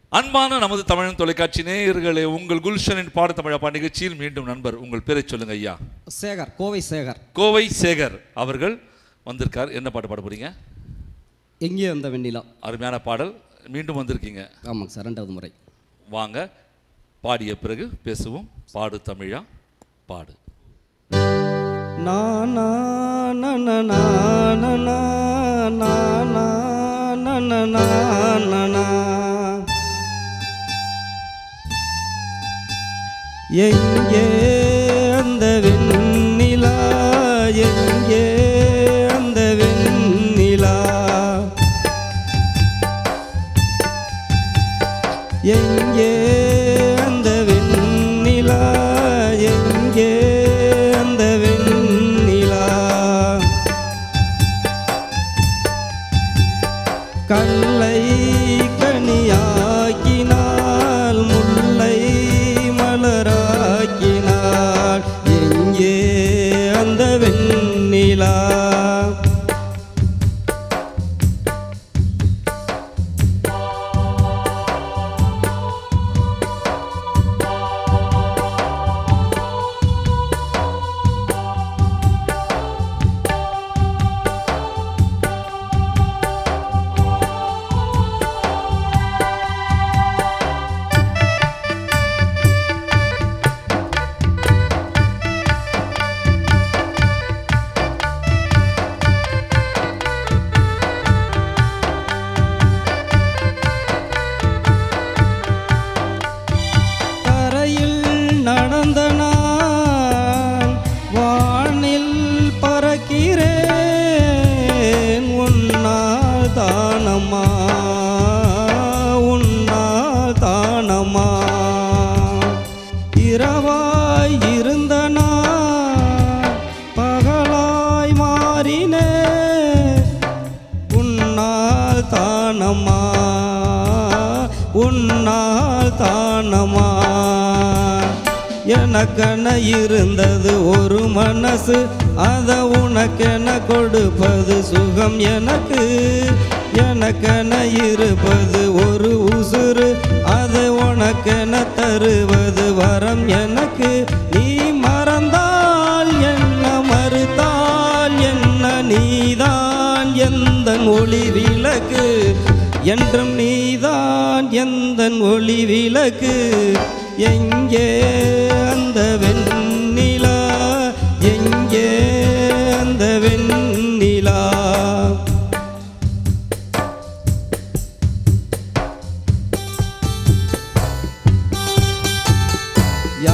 அன்பான நமது தமிழன் தொலைக்காட்சி நேயர்களே உங்கள் குல்ஷனின் பாடத்தமிழப்பா நிகழ்ச்சியில் மீண்டும் நண்பர் உங்கள் பேரை சொல்லுங்க ஐயா சேகர் கோவை சேகர் கோவை சேகர் அவர்கள் வந்திருக்கார் என்ன பாட்டு பாட போறீங்க எங்கே அந்த வெண்ணிலா அருமையான பாடல் மீண்டும் வந்திருக்கீங்க ஆமாங்க சார் ரெண்டாவது முறை வாங்க பாடிய பிறகு பேசுவோம் பாடு தமிழா பாடு நா நா நா நா நா நா நா நா நா நா நா நா நா நா. எங்கே அந்த வெண்ணிலா எங்கே அந்த வெண்ணிலா எங்கே அந்த வெண்ணிலா எங்கே அந்த வெண்ணிலா கல்லை கனியாக்கினாள் முல்லை மலராக்கினாள் எங்கே அந்த வெண்ணிலா தரையில் நடந்த நான் வானில் பறக்கிறேன் உன்னால் தானம்மா உன்னால் தானம்மா இரவாய் இருந்த நான் பகலாய் மாறினேன் உன்னால் தானம்மா உன்னால் தானம்மா எனக்கென இருந்தது ஒரு மனசு அத உனக்கென கொடுப்பது சுகம் எனக்கு எனக்கென இருப்பது ஒரு உசுறு அதை உனக்கென தருவது வரம் எனக்கு நீ மறந்தால் என்ன மறுத்தால் என்ன நீதான் எந்த ஒளி விளக்கு என்றும் நீதான் எந்த ஒளி விளக்கு எங்கே அந்த வெண்ணிலா எங்கே அந்த வெண்ணிலா யா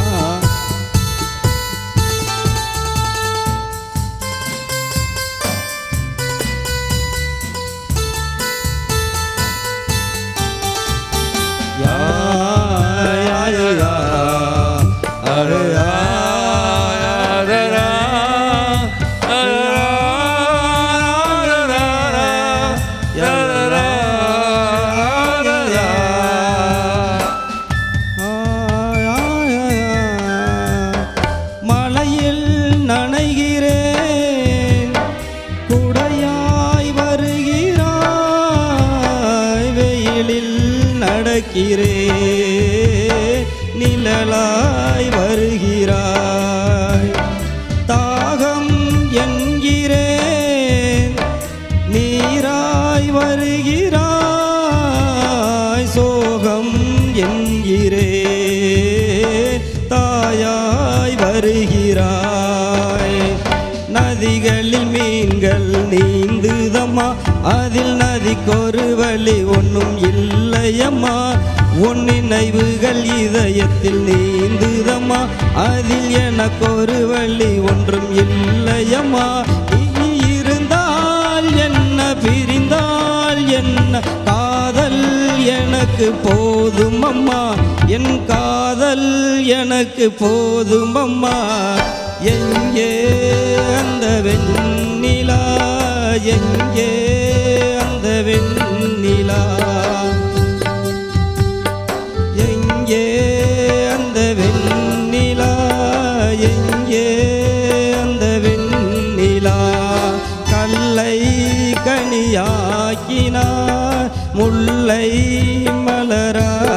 யா யா யா யா அரே யா மலையில் நனைகிறேன் குடையாய் வருகிறாய் வெயிலில் நடக்கிறேன் நிழலாய் வருகிறாய் தாகம் என்கிறேன் நீராய் வருகிறாய் சோகம் என்கிறேன் தாயாய் வருகிறாய் நதிகளில் மீன்கள் நீந்துதம்மா அதில் நதிக்கொரு வழி ஒன்றும் இல்லையம்மா உன் நினைவுகள் இதயத்தில் நீந்துதம்மா அதில் எனக்கொரு வழி ஒன்றும் இல்லையம்மா நீ இருந்தால் என்ன பிரிந்தால் என்ன காதல் எனக்கு போதும் அம்மா என் காதல் எனக்கு போதும் அம்மா எங்கே அந்த வெண்ணிலா எங்கே அந்த வெண்ணிலா எங்கே அந்த வெண்ணிலா எங்கே அந்த வெண்ணிலா கல்லை கனியாக்கினார் முல்லை மலரா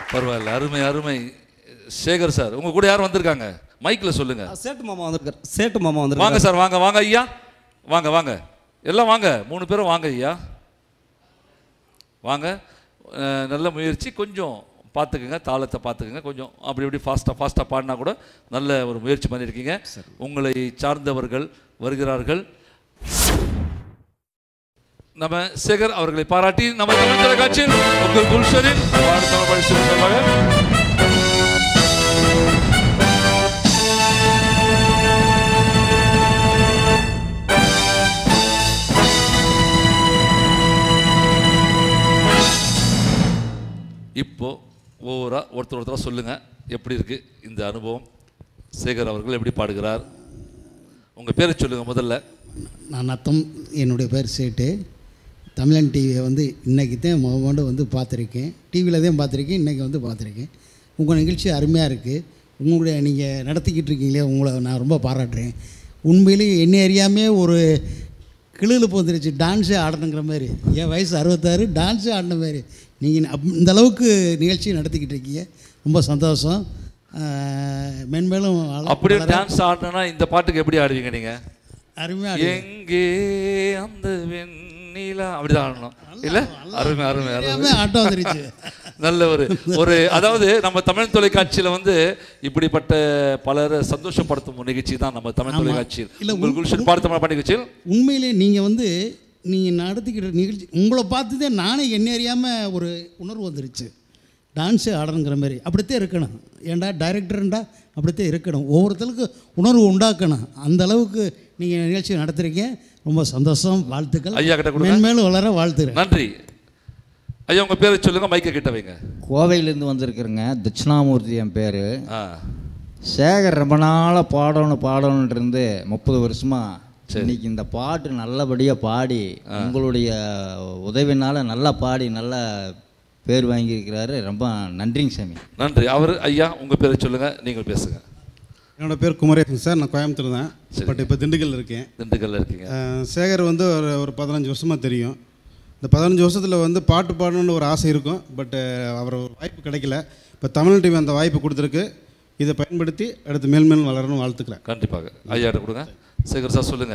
பரவாயில்ல அருமை அருமை சேகர் சார் உங்க கூட யார் வந்திருக்காங்க மைக்ல சொல்லுங்க சேட்டு மாமா வந்திருக்கார் சேட்டு மாமா வாங்க வந்திருக்காரு சார் வாங்க வாங்க ஐயா வாங்க வாங்க எல்லாம் வாங்க மூணு பேரும் வாங்க ஐயா வாங்க அஹ், நல்ல முயற்சி கொஞ்சம் பார்த்துக்குங்க தாளத்தை பார்த்துக்குங்க கொஞ்சம் அப்படி இப்படி ஃபாஸ்ட்டாக ஃபாஸ்ட்டாக பாடினா கூட நல்ல ஒரு முயற்சி பண்ணியிருக்கீங்க உங்களை சார்ந்தவர்கள் வருகிறார்கள் நம்ம சேகர் அவர்களை பாராட்டி நம்ம தமிழ் தொலைக்காட்சியில் உங்கள் குல்ஷனின் பாடத்தமிழ் பரிசு சொல்வாங்க இப்போ ஒவ்வொருவரா ஒருத்தர் ஒருத்தராக சொல்லுங்க எப்படி இருக்கு இந்த அனுபவம் சேகர் அவர்கள் எப்படி பாடுகிறார் உங்க பேரை சொல்லுங்க முதல்ல நான் நத்தம் என்னுடைய பேர் சேட்டு தமிழன் டிவியை வந்து இன்றைக்கி தான் முகமோண்டு வந்து பார்த்துருக்கேன் டிவியில் தான் பார்த்துருக்கேன் இன்றைக்கி வந்து பார்த்துருக்கேன் உங்கள் நிகழ்ச்சி அருமையாக இருக்குது உங்களுடைய நீங்கள் நடத்திக்கிட்டு இருக்கீங்களே உங்களை நான் ரொம்ப பாராட்டுறேன் உண்மையிலேயே என்னை அறியாமே ஒரு கிளுகிழப்பு வந்துருச்சு டான்ஸே ஆடணுங்கிற மாதிரி என் வயசு அறுபத்தாறு டான்ஸே ஆடின மாதிரி நீங்கள் அப் இந்த அளவுக்கு நிகழ்ச்சி நடத்திக்கிட்டு இருக்கீங்க ரொம்ப சந்தோஷம் ஆஹ் மென்மேலும் வள- அப்படியே டான்ஸ் ஆடணும்னா இந்த பாட்டுக்கு எப்படி ஆடுவீங்க நீங்க அருமையாக எங்கே அந்த வெண்ணிலா அப்படிதான் ஆடணும் இல்ல அருமை அருமை அருமை எல்லாமே ஆட்டம் வந்துருச்சு நல்ல ஒரு ஒரு அதாவது நம்ம தமிழ் தொலைக்காட்சியில வந்து இப்படிப்பட்ட பலரை சந்தோஷப்படுத்தும் ஒரு நிகழ்ச்சி தான் நம்ம தமிழ் தொலைக்காட்சியில் இல்ல, உங்கள் குல்ஷன் பாடு தமிழ் பாட்டு நிகழ்ச்சியில் உண்மையிலே நீங்கள் வந்து நீங்கள் நடத்திக்கிற நிகழ்ச்சி உங்களை பார்த்து தான் நானே என்ன அறியாமல் ஒரு உணர்வு வந்துருச்சு டான்ஸு ஆடணுங்கிற மாதிரி அப்படித்தான் இருக்கணும் ஏன்டா டைரக்டர்ண்டா அப்படித்தான் இருக்கணும் ஒவ்வொருத்தருக்கு உணர்வு உண்டாக்கணும் அந்த அளவுக்கு நீங்கள் நிகழ்ச்சி நடத்துறீங்க ரொம்ப சந்தோஷம் வாழ்த்துக்கள் ஐயா கிட்ட கொடுங்க. மென்மேலும் வளர வாழ்த்துக்கிறேன் நன்றி ஐயா உங்க பேரை சொல்லுங்க மைக்க கிட்ட வைங்க கோவையிலேருந்து வந்திருக்கிறேங்க தட்சிணாமூர்த்தி என் பேர் ஆ சேகர் ரொம்ப நாளாக பாடணும் பாடணுன்ட்டு இருந்து முப்பது வருஷமா இன்னைக்கு இந்த பாட்டு நல்லபடியாக பாடி உங்களுடைய உதவினால நல்லா பாடி நல்லா பேர் வாங்கியிருக்கிறாரு ரொம்ப நன்றிங்க சாமி நன்றி அவர் ஐயா உங்க பேரை சொல்லுங்க நீங்கள் பேசுங்க என்னோட பேர் குமரேசன் சார் நான் கோயம்புத்தூர் தான் பட் இப்போ திண்டுக்கல் இருக்கேன் திண்டுக்கல்ல இருக்கீங்க அஹ் சேகர் வந்து ஒரு ஒரு பதினஞ்சு வருஷமாக தெரியும் இந்த பதினஞ்சு வருஷத்தில் வந்து பாட்டு பாடணும்னு ஒரு ஆசை இருக்கும் பட் அவர் ஒரு வாய்ப்பு கிடைக்கல இப்போ தமிழ் டிவி அந்த வாய்ப்பு கொடுத்துருக்கு இதை பயன்படுத்தி அடுத்து மேல் மேலும் வளரணும் வாழ்த்துக்கிறேன் கண்டிப்பாக ஐயா கிட்ட கொடுங்க சேகர் சார் சொல்லுங்க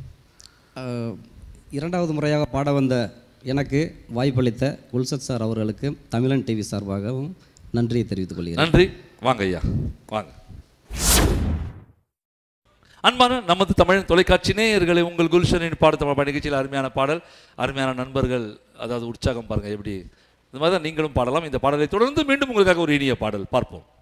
அஹ், இரண்டாவது முறையாக பாட வந்த எனக்கு வாய்ப்பளித்த குல்சத் சார் அவர்களுக்கு தமிழன் டிவி சார்பாகவும் நன்றியை தெரிவித்துக் கொள்கிறேன் நன்றி வாங்க ஐயா வாங்க அன்பான நமது தமிழ் தொலைக்காட்சி நேயர்களை உங்கள் குல்ஷனின் பாடு தமிழ் பாடு நிகழ்ச்சியில் அருமையான பாடல் அருமையான நண்பர்கள் அதாவது உற்சாகம் பாருங்க எப்படி இந்த மாதிரி தான் நீங்களும் பாடலாம் இந்த பாடலை தொடர்ந்து மீண்டும் உங்களுக்காக ஒரு இனிய பாடல் பார்ப்போம்